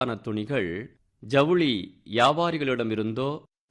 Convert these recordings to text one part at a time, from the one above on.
ஆன துணிகள் ஜவுளி வியாபாரிகளிடமிருந்தோ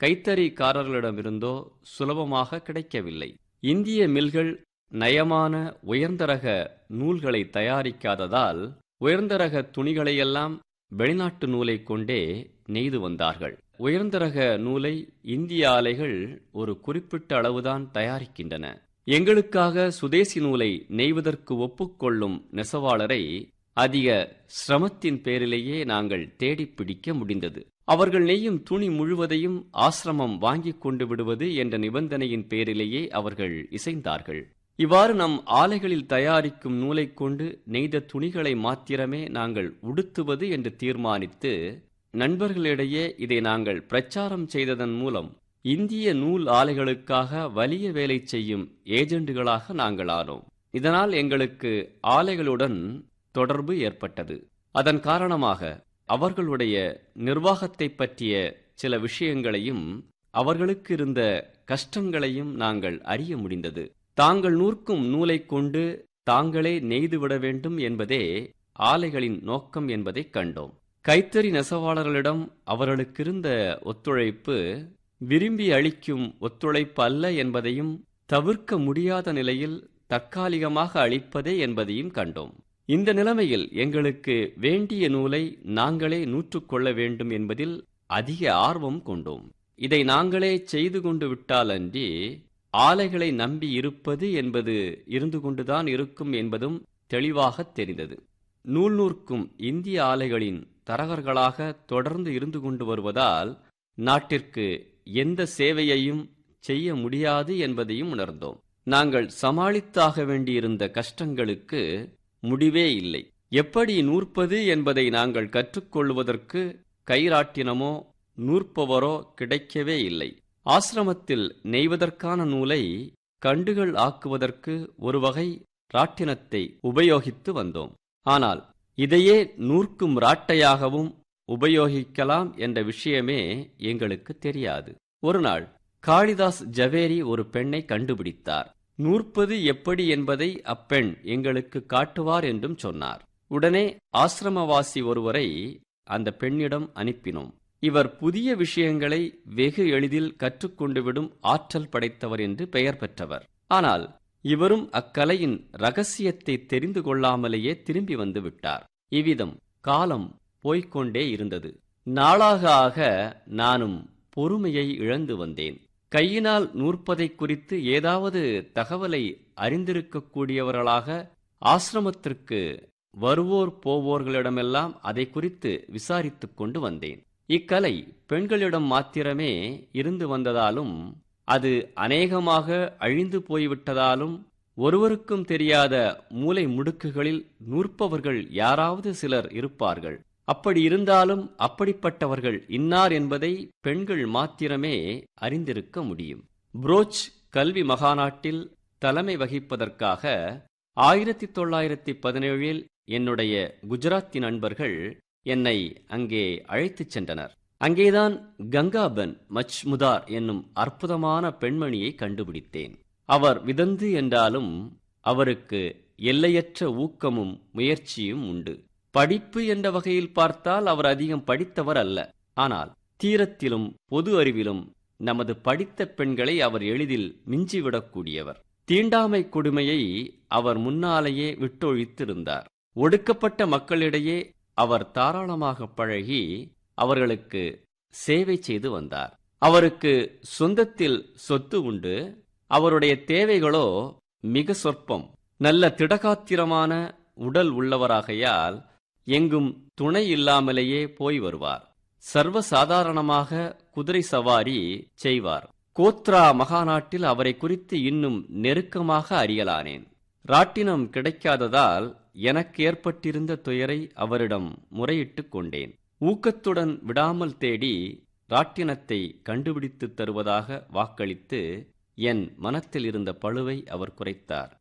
கைத்தறிக்காரர்களிடமிருந்தோ சுலபமாக கிடைக்கவில்லை இந்திய மில்கள் நயமான உயர்ந்தரக நூல்களை தயாரிக்காததால் உயர்ந்தரக துணிகளையெல்லாம் வெளிநாட்டு நூலை கொண்டே நெய்து வந்தார்கள் உயர்ந்தரக நூலை இந்திய ஆலைகள் ஒரு குறிப்பிட்ட அளவுதான் தயாரிக்கின்றன எங்களுக்காக சுதேசி நூலை நெய்வதற்கு ஒப்புக்கொள்ளும் நெசவாளரை அதிக சிரமத்தின் பேரிலேயே நாங்கள் தேடிப் பிடிக்க முடிந்தது அவர்கள் நெய்யும் துணி முழுவதையும் ஆசிரமம் வாங்கிக் கொண்டு விடுவது என்ற நிபந்தனையின் பேரிலேயே அவர்கள் இசைந்தார்கள் இவ்வாறு நம் ஆலைகளில் தயாரிக்கும் நூலைக் கொண்டு நெய்த துணிகளை மாத்திரமே நாங்கள் உடுத்துவது என்று தீர்மானித்து நண்பர்களிடையே இதை நாங்கள் பிரச்சாரம் செய்ததன் மூலம் இந்திய நூல் ஆலைகளுக்காக வலிய வேலை செய்யும் ஏஜெண்டுகளாக நாங்கள் ஆனோம் இதனால் எங்களுக்கு ஆலைகளுடன் தொடர்பு ஏற்பட்டது அதன் காரணமாக அவர்களுடைய நிர்வாகத்தை பற்றிய சில விஷயங்களையும் அவர்களுக்கு இருந்த கஷ்டங்களையும் நாங்கள் அறிய முடிந்தது தாங்கள் நூற்கும் நூலைக் கொண்டு தாங்களே நெய்துவிட வேண்டும் என்பதே ஆலைகளின் நோக்கம் என்பதைக் கண்டோம் கைத்தறி நெசவாளர்களிடம் அவர்களுக்கிருந்த ஒத்துழைப்பு விரும்பி அளிக்கும் ஒத்துழைப்பு அல்ல என்பதையும் தவிர்க்க முடியாத நிலையில் தற்காலிகமாக அளிப்பதே என்பதையும் கண்டோம் இந்த நிலைமையில் எங்களுக்கு வேண்டிய நூலை நாங்களே நூற்றுக்கொள்ள வேண்டும் என்பதில் அதிக ஆர்வம் கொண்டோம் இதை நாங்களே செய்து கொண்டு விட்டாலன்றி ஆலைகளை நம்பி இருப்பது என்பது இருந்து கொண்டுதான் இருக்கும் என்பதும் தெளிவாகத் தெரிந்தது நூல் நூற்கும் இந்திய ஆலைகளின் தரகர்களாக தொடர்ந்து இருந்து கொண்டு வருவதால் நாட்டிற்கு எந்த சேவையையும் செய்ய முடியாது என்பதையும் உணர்ந்தோம் நாங்கள் சமாளித்தாக வேண்டியிருந்த கஷ்டங்களுக்கு முடிவே இல்லை எப்படி நூற்பது என்பதை நாங்கள் கற்றுக்கொள்வதற்கு கைராட்டினமோ நூற்பவரோ கிடைக்கவே இல்லை ஆசிரமத்தில் நெய்வதற்கான நூலை கண்டுகள் ஆக்குவதற்கு ஒரு வகை ராட்டினத்தை உபயோகித்து வந்தோம் ஆனால் இதையே நூற்கும் ராட்டையாகவும் உபயோகிக்கலாம் என்ற விஷயமே எங்களுக்கு தெரியாது ஒரு நாள் காளிதாஸ் ஜவேரி ஒரு பெண்ணை கண்டுபிடித்தார் நூற்பது எப்படி என்பதை அப்பெண் எங்களுக்கு காட்டுவார் என்றும் சொன்னார் உடனே ஆசிரமவாசி ஒருவரை அந்த பெண்ணிடம் அனுப்பினோம் இவர் புதிய விஷயங்களை வெகு எளிதில் கற்றுக்கொண்டு விடும் ஆற்றல் படைத்தவர் என்று பெயர் பெற்றவர் ஆனால் இவரும் அக்கலையின் ரகசியத்தை தெரிந்து கொள்ளாமலேயே திரும்பி வந்து விட்டார் இவ்விதம் காலம் போய்க்கொண்டே இருந்தது நாளாக ஆக நானும் பொறுமையை இழந்து வந்தேன் கையினால் நூற்பதை குறித்து ஏதாவது தகவலை அறிந்திருக்கக்கூடியவர்களாக ஆசிரமத்திற்கு வருவோர் போவோர்களிடமெல்லாம் அதை குறித்து விசாரித்துக் கொண்டு வந்தேன் இக்கலை பெண்களிடம் மாத்திரமே இருந்து வந்ததாலும் அது அநேகமாக அழிந்து போய்விட்டதாலும் ஒருவருக்கும் தெரியாத மூலை முடுக்குகளில் நூற்பவர்கள் யாராவது சிலர் இருப்பார்கள் அப்படி இருந்தாலும் அப்படிப்பட்டவர்கள் இன்னார் என்பதை பெண்கள் மாத்திரமே அறிந்திருக்க முடியும் புரோச் கல்வி மகாநாட்டில் தலைமை வகிப்பதற்காக ஆயிரத்தி தொள்ளாயிரத்தி பதினேழில் என்னுடைய குஜராத்தி நண்பர்கள் என்னை அங்கே அழைத்துச் சென்றனர் அங்கேதான் கங்காபன் மச்முதார் என்னும் அற்புதமான பெண்மணியை கண்டுபிடித்தேன் அவர் விதந்து என்றாலும் அவருக்கு எல்லையற்ற ஊக்கமும் முயற்சியும் உண்டு படிப்பு என்ற வகையில் பார்த்தால் அவர் அதிகம் படித்தவர் அல்ல ஆனால் தீரத்திலும் பொது அறிவிலும் நமது படித்த பெண்களை அவர் எளிதில் மிஞ்சிவிடக்கூடியவர் தீண்டாமை கொடுமையை அவர் முன்னாலேயே விட்டொழித்திருந்தார் ஒடுக்கப்பட்ட மக்களிடையே அவர் தாராளமாக பழகி அவர்களுக்கு சேவை செய்து வந்தார் அவருக்கு சொந்தத்தில் சொத்து உண்டு அவருடைய தேவைகளோ மிக சொற்பம் நல்ல திடகாத்திரமான உடல் உள்ளவராகையால் எங்கும் துணை இல்லாமலேயே போய் வருவார் சர்வசாதாரணமாக குதிரை சவாரி செய்வார் கோத்ரா மகாநாட்டில் அவரை குறித்து இன்னும் நெருக்கமாக அறியலானேன் ராட்டினம் கிடைக்காததால் எனக்கு ஏற்பட்டிருந்த துயரை அவரிடம் முறையிட்டுக் கொண்டேன் ஊக்கத்துடன் விடாமல் தேடி ராட்டினத்தை கண்டுபிடித்துத் தருவதாக வாக்களித்து என் மனத்தில் இருந்த பழுவை அவர் குறைத்தார்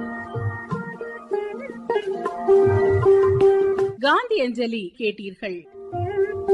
காந்தி அஞ்சலி கேட்டீர்கள்